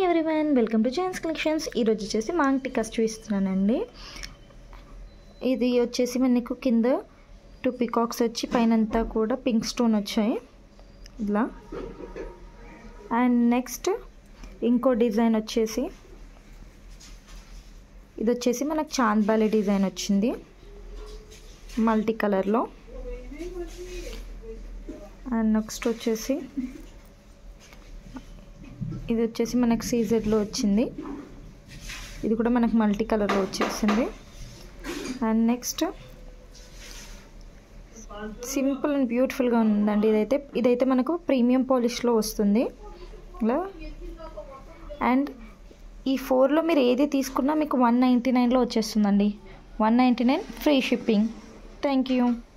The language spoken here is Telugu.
everyone welcome to Jains collections ఈరోజు వచ్చేసి మాంగ్ టికాస్ చూపిస్తున్నానండి ఇది వచ్చేసి మనకు కింద టూ పికాక్స్ వచ్చి పైన అంతా కూడా పింక్ స్టోన్ వచ్చాయి ఇలా అండ్ నెక్స్ట్ ఇంకో డిజైన్ వచ్చేసి ఇది వచ్చేసి మనకు చాంద్ బాలి డిజైన్ వచ్చింది మల్టీ కలర్లో అండ్ నెక్స్ట్ వచ్చేసి ఇది వచ్చేసి మనకు సీజెడ్లో వచ్చింది ఇది కూడా మనకు మల్టీ కలర్లో వచ్చేసింది అండ్ నెక్స్ట్ సింపుల్ అండ్ బ్యూటిఫుల్గా ఉందండి ఇదైతే ఇదైతే మనకు ప్రీమియం పాలిష్లో వస్తుంది ఇలా అండ్ ఈ ఫోర్లో మీరు ఏది తీసుకున్నా మీకు వన్ నైంటీ నైన్లో వచ్చేస్తుందండి one ninety nine free shipping thank you